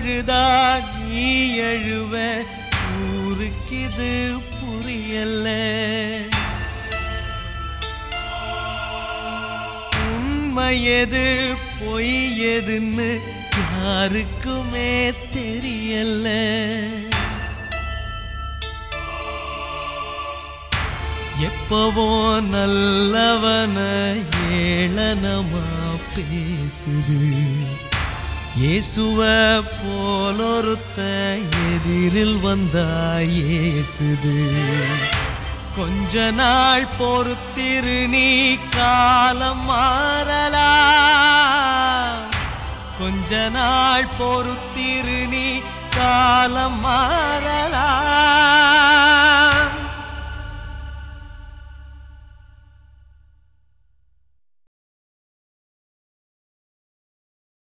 அழுதா நீ எழுவ ஊருக்கிது புரியல உண்மை எது பொய் எதுன்னு யாருக்குமே தெரியல எப்பவோ நல்லவன ஏளனமா பேசுது இயேசுவ போலொருத்த எதிரில் வந்தா ஏசுது கொஞ்ச நாள் பொறுத்திரு நீ காலம் மாறலாம் கொஞ்ச நாள் பொறுத்திரு நீ காலம் மாறலாம்